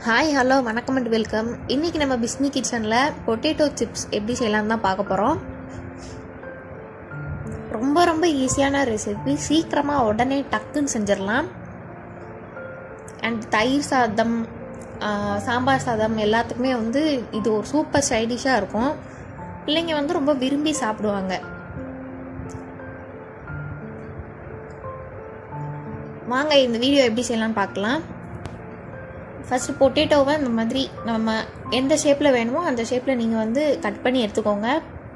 hi hello வணக்கம் and welcome இன்றைக்கி நம்ம பிஸ்னி கிச்சனில் பொட்டேட்டோ சிப்ஸ் எப்படி செய்யலாம்னு தான் பார்க்க போகிறோம் ரொம்ப ரொம்ப ஈஸியான ரெசிபி சீக்கிரமாக உடனே டக்குன்னு செஞ்சிடலாம் அண்ட் தயிர் சாதம் ஆ, சாம்பார் சாதம் எல்லாத்துக்குமே வந்து இது ஒரு சூப்பர் சைடிஷாக இருக்கும் பிள்ளைங்க வந்து ரொம்ப விரும்பி சாப்பிடுவாங்க வாங்க இந்த வீடியோ எப்படி செய்யலாம்னு பார்க்கலாம் ஃபஸ்ட்டு பொட்டேட்டோவை இந்த மாதிரி நம்ம எந்த ஷேப்பில் வேணுமோ அந்த ஷேப்பில் நீங்கள் வந்து கட் பண்ணி எடுத்துக்கோங்க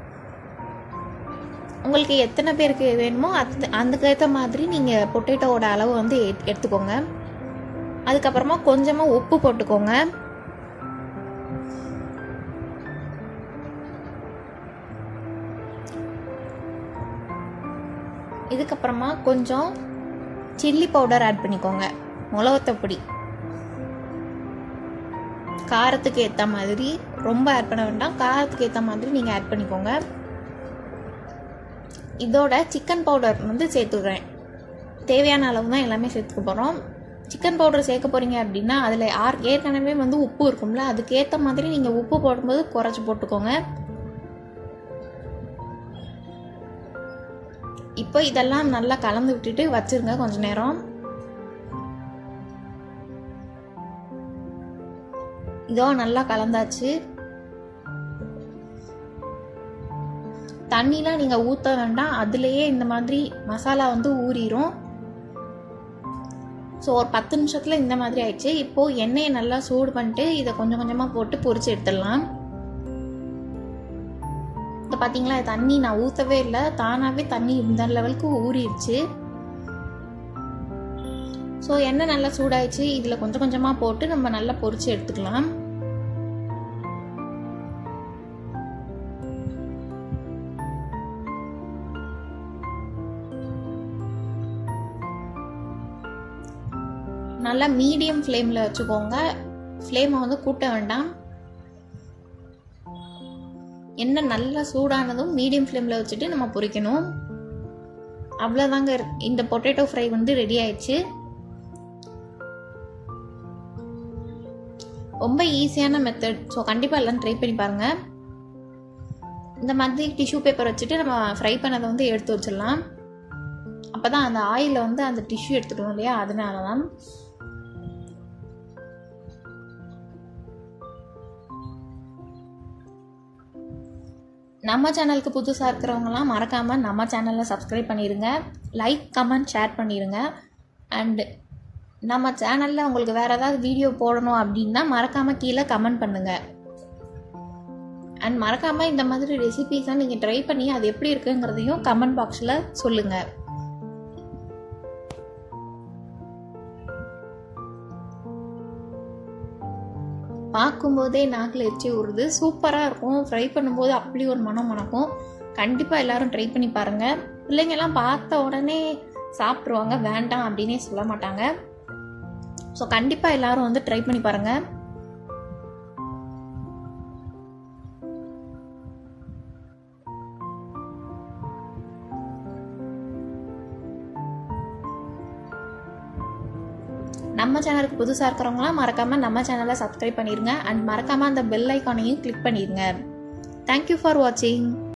உங்களுக்கு எத்தனை பேருக்கு வேணுமோ அது அதுக்கேற்ற மாதிரி நீங்கள் பொட்டேட்டோவோட அளவு வந்து எ- எடுத்துக்கோங்க அதுக்கப்புறமா கொஞ்சமாக உப்பு போட்டுக்கோங்க இதுக்கப்புறமா கொஞ்சம் சில்லி பவுடர் ஆட் பண்ணிக்கோங்க மிளகத்த பொடி காரத்துக்கு ஏற்ற மாதிரி ரொம்ப ஆட் பண்ண வேண்டாம் காரத்துக்கு ஏற்ற மாதிரி நீங்கள் ஆட் பண்ணிக்கோங்க இதோட சிக்கன் பவுடர் வந்து சேர்த்துக்கிறேன் தேவையான அளவு தான் எல்லாமே சேர்த்துக்க போகிறோம் சிக்கன் பவுடர் சேர்க்க போகிறீங்க அப்படின்னா அதில் ஆர் ஏற்கனவே வந்து உப்பு இருக்கும்ல அதுக்கேற்ற மாதிரி நீங்கள் உப்பு போடும்போது குறைச்சி போட்டுக்கோங்க இப்போ இதெல்லாம் நல்லா கலந்து விட்டுட்டு வச்சிருங்க கொஞ்ச நேரம் இதோ நல்லா கலந்தாச்சு தண்ணிலாம் நீங்கள் ஊற்ற வேண்டாம் அதுலேயே இந்த மாதிரி மசாலா வந்து ஊறிடும் ஸோ ஒரு பத்து நிமிஷத்தில் இந்த மாதிரி ஆயிடுச்சு இப்போது எண்ணெயை நல்லா சூடு பண்ணிட்டு இதை கொஞ்சம் கொஞ்சமாக போட்டு பொரிச்சு எடுத்துடலாம் இப்போ பார்த்தீங்களா தண்ணி நான் ஊற்றவே இல்லை தானாகவே தண்ணி இந்த லெவலுக்கு ஊறிடுச்சு ஸோ எண்ணெய் நல்லா சூடாயிடுச்சு இதில் கொஞ்சம் கொஞ்சமாக போட்டு நம்ம நல்லா பொரிச்சு எடுத்துக்கலாம் நல்லா மீடியம் ஃப்ளேமில் வச்சுக்கோங்க ஃப்ளேமை வந்து கூட்ட வேண்டாம் எண்ணெய் நல்லா சூடானதும் மீடியம் ஃப்ளேமில் வச்சுட்டு நம்ம பொரிக்கணும் அவ்வளோதாங்க இந்த பொட்டேட்டோ ஃப்ரை வந்து ரெடி ஆயிடுச்சு ரொம்ப ஈஸியான மெத்தட் ஸோ கண்டிப்பாக எல்லாம் ட்ரை பண்ணி பாருங்கள் இந்த மாதிரி டிஷ்யூ பேப்பர் வச்சுட்டு நம்ம ஃப்ரை பண்ணதை வந்து எடுத்து வச்சிடலாம் அப்போ தான் அந்த ஆயிலில் வந்து அந்த டிஷ்யூ எடுத்துக்கணும் இல்லையா அதனால தான் நம்ம சேனலுக்கு புதுசாக இருக்கிறவங்கலாம் மறக்காமல் நம்ம சேனலில் சப்ஸ்கிரைப் பண்ணிடுங்க லைக் கமெண்ட் ஷேர் பண்ணிடுங்க அண்டு நம்ம சேனலில் உங்களுக்கு வேறு ஏதாவது வீடியோ போடணும் அப்படின்னா மறக்காமல் கீழே கமெண்ட் பண்ணுங்கள் அண்ட் மறக்காமல் இந்த மாதிரி ரெசிபீஸை நீங்கள் ட்ரை பண்ணி அது எப்படி இருக்குங்கிறதையும் கமெண்ட் பாக்ஸில் சொல்லுங்கள் பார்க்கும்போதே நாக்கில் எச்சி ஊறுது சூப்பராக இருக்கும் ஃப்ரை பண்ணும்போது அப்படி ஒரு மனம் மணக்கும் கண்டிப்பாக எல்லாரும் ட்ரை பண்ணி பாருங்கள் பிள்ளைங்கெல்லாம் பார்த்த உடனே சாப்பிட்ருவாங்க வேண்டாம் அப்படின்னே சொல்ல மாட்டாங்க ஸோ கண்டிப்பாக எல்லாரும் வந்து ட்ரை பண்ணி பாருங்கள் நம்ம சேனலுக்கு புதுசாக இருக்கிறவங்களாம் மறக்காமல் நம்ம சேனலை சப்ஸ்கிரைப் பண்ணிடுங்க அண்ட் மறக்காமல் அந்த பெல் ஐக்கானையும் கிளிக் பண்ணிடுங்க தேங்க்யூ ஃபார் வாட்சிங்